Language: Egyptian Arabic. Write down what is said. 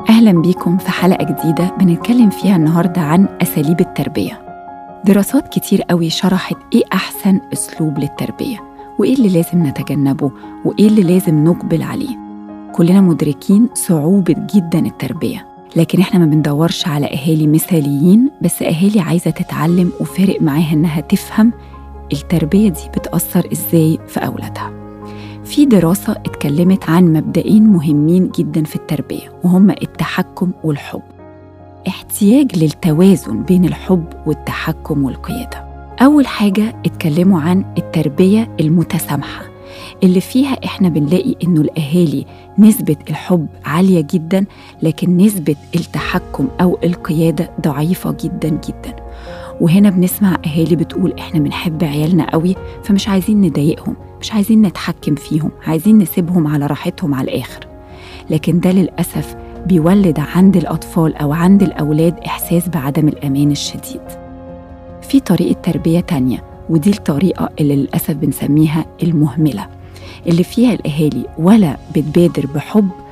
أهلا بيكم في حلقة جديدة بنتكلم فيها النهاردة عن أساليب التربية دراسات كتير قوي شرحت إيه أحسن أسلوب للتربية وإيه اللي لازم نتجنبه وإيه اللي لازم نقبل عليه كلنا مدركين صعوبة جدا التربية لكن إحنا ما بندورش على أهالي مثاليين بس أهالي عايزة تتعلم وفارق معاها إنها تفهم التربية دي بتأثر إزاي في أولادها في دراسة اتكلمت عن مبدئين مهمين جدا في التربية وهما التحكم والحب احتياج للتوازن بين الحب والتحكم والقيادة أول حاجة اتكلموا عن التربية المتسامحة اللي فيها احنا بنلاقي انه الاهالي نسبة الحب عالية جدا لكن نسبة التحكم او القيادة ضعيفة جدا جدا وهنا بنسمع اهالي بتقول احنا بنحب عيالنا قوي فمش عايزين نضايقهم مش عايزين نتحكم فيهم عايزين نسيبهم على راحتهم على الاخر لكن ده للاسف بيولد عند الاطفال او عند الاولاد احساس بعدم الامان الشديد في طريقه تربيه تانية ودي الطريقه اللي للاسف بنسميها المهمله اللي فيها الاهالي ولا بتبادر بحب